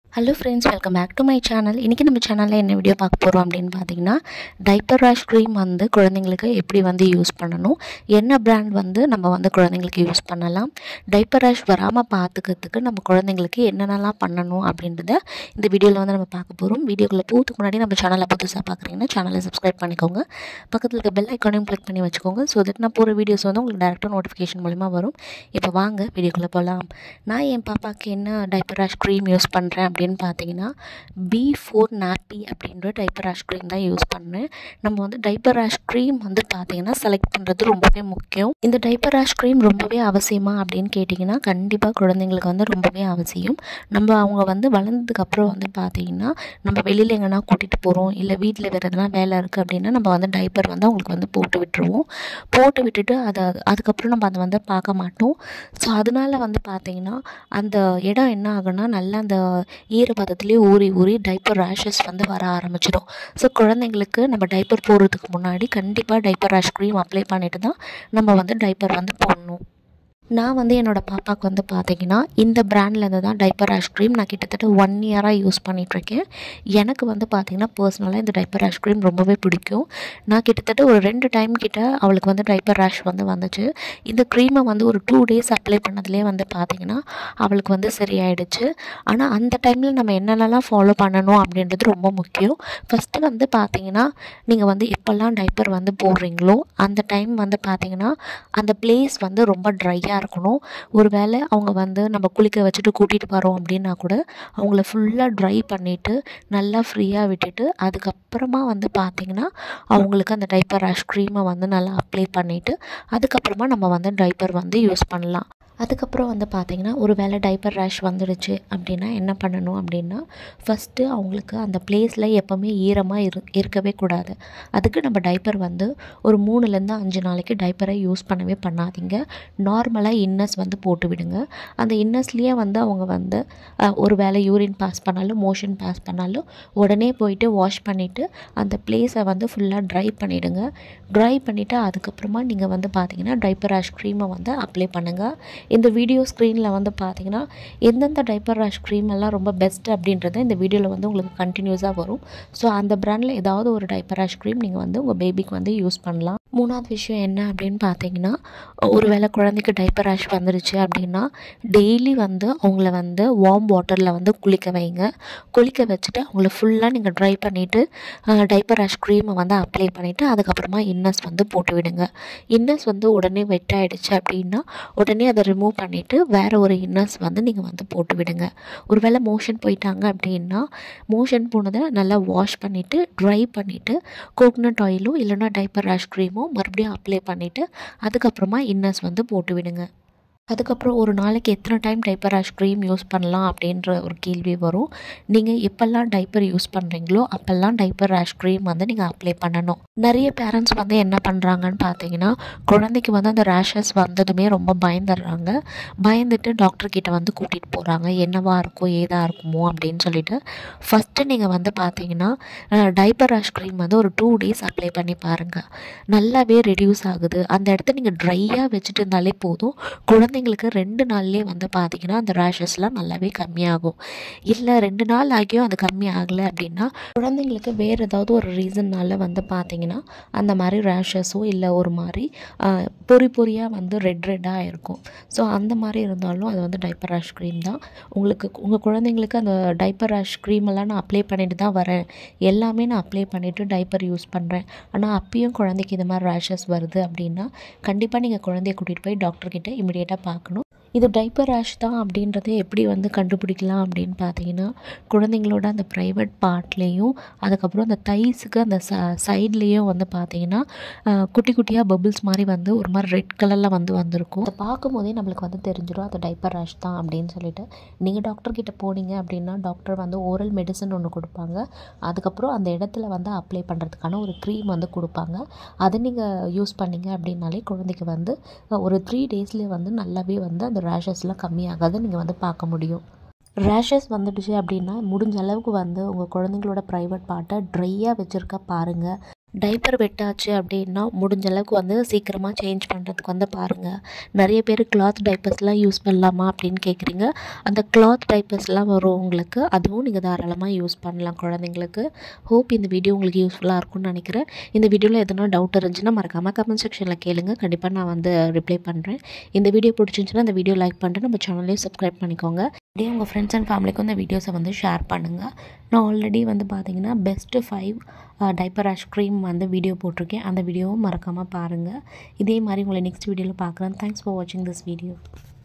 hello friends welcome back to my channel இன்றைக்கி நம்ம சேனலில் என்ன வீடியோ பார்க்க போகிறோம் அப்படின்னு பார்த்தீங்கன்னா டைப்பர் ரேஷ் க்ரீம் வந்து குழந்தைங்களுக்கு எப்படி வந்து யூஸ் பண்ணணும் என்ன பிராண்ட் வந்து நம்ம வந்து குழந்தைங்களுக்கு யூஸ் பண்ணலாம் டைப்பர் ரேஷ் வராமல் பார்த்துக்கிறதுக்கு நம்ம குழந்தைங்களுக்கு என்னென்னலாம் பண்ணணும் அப்படின்றத இந்த வீடியோவில் வந்து நம்ம பார்க்க போகிறோம் வீடியோக்குள்ளே போகிறதுக்கு முன்னாடி நம்ம சேனலை புதுசாக பார்க்குறீங்கன்னா சேனலை சப்ஸ்கிரைப் பண்ணிக்கோங்க பக்கத்தில் இருக்க பெல் ஐக்கானையும் கிளிக் பண்ணி வச்சுக்கோங்க ஸோ தட் நான் போகிற வீடியோஸ் வந்து உங்களுக்கு டேரெக்டாக நோட்டிஃபிகேஷன் மூலிமா வரும் இப்போ வாங்க வீடியோக்குள்ளே போகலாம் நான் என் பாப்பாவுக்கு என்ன டைப்பர் ரேஷ் க்ரீம் யூஸ் பண்ணுறேன் அப்படின்னு பார்த்தீங்கன்னா பி ஃபோர் நாப்பி அப்படின்ற டைப்பர் ரேஷ் க்ரீம் தான் யூஸ் பண்ணேன் நம்ம வந்து டைப்பர் ரேஷ் க்ரீம் வந்து பார்த்தீங்கன்னா செலக்ட் பண்ணுறது ரொம்பவே முக்கியம் இந்த டைப்பர் ரேஷ் க்ரீம் ரொம்பவே அவசியமா அப்படின்னு கேட்டிங்கன்னா கண்டிப்பாக குழந்தைங்களுக்கு வந்து ரொம்பவே அவசியம் நம்ம அவங்க வந்து வளர்ந்ததுக்கப்புறம் வந்து பார்த்தீங்கன்னா நம்ம வெளியில் எங்கன்னா கூட்டிகிட்டு போகிறோம் இல்லை வீட்டில் வேறு எதனா வேலை இருக்குது அப்படின்னா நம்ம வந்து டைப்பர் வந்து அவங்களுக்கு வந்து போட்டு விட்டுருவோம் போட்டு விட்டுட்டு அதை அதுக்கப்புறம் நம்ம அதை வந்து பார்க்க மாட்டோம் ஸோ அதனால வந்து பார்த்தீங்கன்னா அந்த இடம் என்ன ஆகுன்னா நல்லா அந்த ஈரப்பதத்துலேயே ஊறி ஊறி டைப்பர் ரேஷஸ் வந்து வர ஆரம்பிச்சிடும் ஸோ குழந்தைங்களுக்கு நம்ம டைப்பர் போடுறதுக்கு முன்னாடி கண்டிப்பாக டைப்பர் ரேஷ் க்ரீம் அப்ளை பண்ணிட்டு தான் நம்ம வந்து டைப்பர் வந்து போடணும் நான் வந்து என்னோடய பாப்பாவுக்கு வந்து பார்த்தீங்கன்னா இந்த பிராண்ட்லேருந்து தான் டைப்பர் ரேஷ் க்ரீம் நான் கிட்டத்தட்ட ஒன் இயராக யூஸ் பண்ணிகிட்ருக்கேன் எனக்கு வந்து பார்த்திங்கன்னா பர்சனலாக இந்த டைப்பர் ரேஷ் க்ரீம் ரொம்பவே பிடிக்கும் நான் கிட்டத்தட்ட ஒரு ரெண்டு டைம் கிட்ட அவளுக்கு வந்து டைப்பர் ரேஷ் வந்து வந்துச்சு இந்த க்ரீமை வந்து ஒரு டூ டேஸ் அப்ளை பண்ணதுலேயே வந்து பார்த்திங்கன்னா அவளுக்கு வந்து சரியாயிடுச்சு ஆனால் அந்த டைமில் நம்ம என்னென்னலாம் ஃபாலோ பண்ணணும் அப்படின்றது ரொம்ப முக்கியம் ஃபஸ்ட்டு வந்து பார்த்திங்கன்னா நீங்கள் வந்து எப்போல்லாம் டைப்பர் வந்து போடுறீங்களோ அந்த டைம் வந்து பார்த்திங்கன்னா அந்த பிளேஸ் வந்து ரொம்ப ட்ரையாக இருக்கணும் ஒரு வேளை அவங்க வந்து நம்ம குளிக்க வச்சுட்டு கூட்டிகிட்டு வரோம் அப்படின்னா கூட அவங்கள ஃபுல்லாக ட்ரை பண்ணிவிட்டு நல்லா ஃப்ரீயாக விட்டுட்டு அதுக்கப்புறமா வந்து பார்த்திங்கன்னா அவங்களுக்கு அந்த டைப்பர் ரேஷ் க்ரீமை வந்து நல்லா அப்ளை பண்ணிவிட்டு அதுக்கப்புறமா நம்ம வந்து டைப்பர் வந்து யூஸ் பண்ணலாம் அதுக்கப்புறம் வந்து பார்த்திங்கன்னா ஒரு வேளை டைப்பர் ரேஷ் வந்துடுச்சு அப்படின்னா என்ன பண்ணணும் அப்படின்னா ஃபஸ்ட்டு அவங்களுக்கு அந்த பிளேஸில் எப்போவுமே ஈரமாக இரு இருக்கவே கூடாது அதுக்கு நம்ம டைப்பர் வந்து ஒரு மூணுலேருந்து அஞ்சு நாளைக்கு டைப்பரை யூஸ் பண்ணவே பண்ணாதீங்க நார்மலாக இன்னஸ் வந்து போட்டு விடுங்க அந்த இன்னஸ்லேயே வந்து அவங்க வந்து ஒரு வேளை யூரின் பாஸ் பண்ணாலும் மோஷன் பாஸ் பண்ணாலும் உடனே போயிட்டு வாஷ் பண்ணிவிட்டு அந்த பிளேஸை வந்து ஃபுல்லாக ட்ரை பண்ணிவிடுங்க ட்ரை பண்ணிவிட்டு அதுக்கப்புறமா நீங்கள் வந்து பார்த்தீங்கன்னா டைப்பர் ரேஷ் க்ரீமை வந்து அப்ளை பண்ணுங்கள் இந்த வீடியோ ஸ்க்ரீனில் வந்து பார்த்தீங்கன்னா எந்தெந்த டைப்பர் ரேஷ் க்ரீம் எல்லாம் ரொம்ப பெஸ்ட் அப்படின்றத இந்த வீடியோவில் வந்து உங்களுக்கு கண்டினியூஸாக வரும் ஸோ அந்த ப்ராண்டில் ஏதாவது ஒரு டைப்பர் ரேஷ் க்ரீம் நீங்கள் வந்து உங்கள் பேபிக்கு வந்து யூஸ் பண்ணலாம் மூணாவது விஷயம் என்ன அப்படின்னு பார்த்தீங்கன்னா ஒரு வேளை குழந்தைக்கு டைப்பர் ரேஷ் வந்துருச்சு அப்படின்னா டெய்லி வந்து அவங்கள வந்து வார்ம் வாட்டரில் வந்து குளிக்க வைங்க குளிக்க வச்சுட்டு அவங்கள ஃபுல்லாக நீங்கள் ட்ரை பண்ணிவிட்டு டைப்பர் ரேஷ் க்ரீமை வந்து அப்ளை பண்ணிவிட்டு அதுக்கப்புறமா இன்னஸ் வந்து போட்டு விடுங்க இன்னஸ் வந்து உடனே வெட் ஆகிடுச்சு அப்படின்னா உடனே அதை ரிமூவ் பண்ணிவிட்டு வேறு ஒரு இன்னர்ஸ் வந்து நீங்கள் வந்து போட்டு விடுங்க ஒரு வேளை மோஷன் போயிட்டாங்க அப்படின்னா மோஷன் போனதை நல்லா வாஷ் பண்ணிவிட்டு ட்ரை பண்ணிவிட்டு கோகனட் ஆயிலும் இல்லைனா டைப்பர் ரேஷ் க்ரீமும் மறுபடியும் அப்ளை பண்ணிவிட்டு அதுக்கப்புறமா இன்னர்ஸ் வந்து போட்டு விடுங்க அதுக்கப்புறம் ஒரு நாளைக்கு எத்தனை time diaper rash cream use பண்ணலாம் அப்படின்ற ஒரு கேள்வி வரும் நீங்கள் எப்போல்லாம் டைப்பர் யூஸ் பண்ணுறீங்களோ அப்போல்லாம் டைப்பர் ரேஷ் க்ரீம் வந்து நீங்கள் அப்ளை பண்ணணும் நிறைய பேரண்ட்ஸ் வந்து என்ன பண்ணுறாங்கன்னு பார்த்தீங்கன்னா குழந்தைக்கு வந்து அந்த ரேஷஸ் வந்ததுமே ரொம்ப பயந்துடுறாங்க பயந்துட்டு டாக்டர் கிட்ட வந்து கூட்டிகிட்டு போகிறாங்க என்னவா இருக்கும் ஏதா இருக்குமோ அப்படின்னு சொல்லிட்டு ஃபஸ்ட்டு நீங்கள் வந்து பார்த்தீங்கன்னா டைப்பர் ரேஷ் க்ரீம் வந்து ஒரு டூ டேஸ் அப்ளை பண்ணி பாருங்கள் நல்லாவே ரெடியூஸ் ஆகுது அந்த இடத்த நீங்கள் ட்ரையாக வச்சுட்டு இருந்தாலே போதும் குழந்தை குழந்தைங்களுக்கு ரெண்டு நாள்லேயே வந்து பார்த்திங்கன்னா அந்த ரேஷஸ்லாம் நல்லாவே கம்மியாகும் இல்லை ரெண்டு நாள் ஆகியும் அது கம்மி ஆகலை அப்படின்னா குழந்தைங்களுக்கு வேறு ஏதாவது ஒரு ரீசன்னால் வந்து பார்த்திங்கன்னா அந்த மாதிரி ரேஷஸோ இல்லை ஒரு மாதிரி பொறி பொறியாக வந்து ரெட் ரெட்டாக இருக்கும் ஸோ அந்த மாதிரி இருந்தாலும் அது வந்து டைப்பர் ரேஷ் க்ரீம் தான் உங்களுக்கு உங்கள் குழந்தைங்களுக்கு அந்த டைப்பர் ரேஷ் க்ரீம் எல்லாம் நான் அப்ளை பண்ணிட்டு தான் வரேன் எல்லாமே நான் அப்ளை பண்ணிவிட்டு டைப்பர் யூஸ் பண்ணுறேன் ஆனால் அப்பயும் குழந்தைக்கு இது மாதிரி ரேஷஸ் வருது அப்படின்னா கண்டிப்பாக நீங்கள் குழந்தைய கூட்டிகிட்டு போய் டாக்டர்கிட்ட இமிடியேட்டாக பார்க்கணும் இது டைப்பர் ரேஷ் தான் அப்படின்றத எப்படி வந்து கண்டுபிடிக்கலாம் அப்படின்னு பார்த்தீங்கன்னா குழந்தைங்களோட அந்த ப்ரைவேட் பார்ட்லேயும் அதுக்கப்புறம் அந்த தைஸுக்கு அந்த ச சைட்லேயும் வந்து பார்த்தீங்கன்னா குட்டி குட்டியாக பபிள்ஸ் மாதிரி வந்து ஒரு மாதிரி ரெட் கலரில் வந்து வந்திருக்கும் அதை பார்க்கும்போதே நம்மளுக்கு வந்து தெரிஞ்சிடும் அது டைப்பர் ரேஷ் தான் அப்படின்னு சொல்லிட்டு நீங்கள் டாக்டர் கிட்ட போனீங்க அப்படின்னா டாக்டர் வந்து ஓரல் மெடிசன் ஒன்று கொடுப்பாங்க அதுக்கப்புறம் அந்த இடத்துல வந்து அப்ளை பண்ணுறதுக்கான ஒரு க்ரீம் வந்து கொடுப்பாங்க அதை நீங்கள் யூஸ் பண்ணீங்க அப்படின்னாலே குழந்தைக்கு வந்து ஒரு த்ரீ டேஸ்லேயே வந்து நல்லாவே வந்து அந்த ரேஷஸ்லாம் கம்மியாகாத நீங்கள் வந்து பார்க்க முடியும் ரேஷஸ் வந்துடுச்சு அப்படின்னா முடிஞ்ச அளவுக்கு வந்து உங்கள் குழந்தைங்களோட ப்ரைவேட் பார்ட்டை ட்ரையாக வச்சுருக்க பாருங்கள் டைப்பர் வெட்டாச்சு அப்படின்னா முடிஞ்ச அளவுக்கு வந்து சீக்கிரமாக சேஞ்ச் பண்ணுறதுக்கு வந்து பாருங்கள் நிறைய பேர் கிளாத் டைப்பர்ஸ்லாம் யூஸ் பண்ணலாமா அப்படின்னு கேட்குறீங்க அந்த கிளாத் டைப்பர்ஸ்லாம் வரும் உங்களுக்கு அதுவும் நீங்கள் தாராளமாக யூஸ் பண்ணலாம் குழந்தைங்களுக்கு ஹோப் இந்த வீடியோ உங்களுக்கு யூஸ்ஃபுல்லாக இருக்கும்னு நினைக்கிறேன் இந்த வீடியோவில் எதனா டவுட் இருந்துச்சுன்னா மறக்காமல் கமெண்ட் செக்ஷனில் கேளுங்க கண்டிப்பாக நான் வந்து ரிப்ளை பண்ணுறேன் இந்த வீடியோ பிடிச்சிருந்துச்சுன்னா இந்த வீடியோ லைக் பண்ணிட்டு நம்ம சேனலையும் சப்ஸ்கிரைப் பண்ணிக்கோங்க அப்படியே உங்கள் ஃப்ரெண்ட்ஸ் அண்ட் ஃபேமிலிக்கும் இந்த வீடியோஸை வந்து ஷேர் பண்ணுங்கள் நான் ஆல்ரெடி வந்து பார்த்தீங்கன்னா best five diaper rash cream வந்து வீடியோ போட்டிருக்கேன் அந்த வீடியோவும் மறக்காமல் பாருங்கள் இதே மாதிரி உங்களை நெக்ஸ்ட் வீடியோவில் பார்க்குறேன் தேங்க்ஸ் ஃபார் வாட்சிங் திஸ் வீடியோ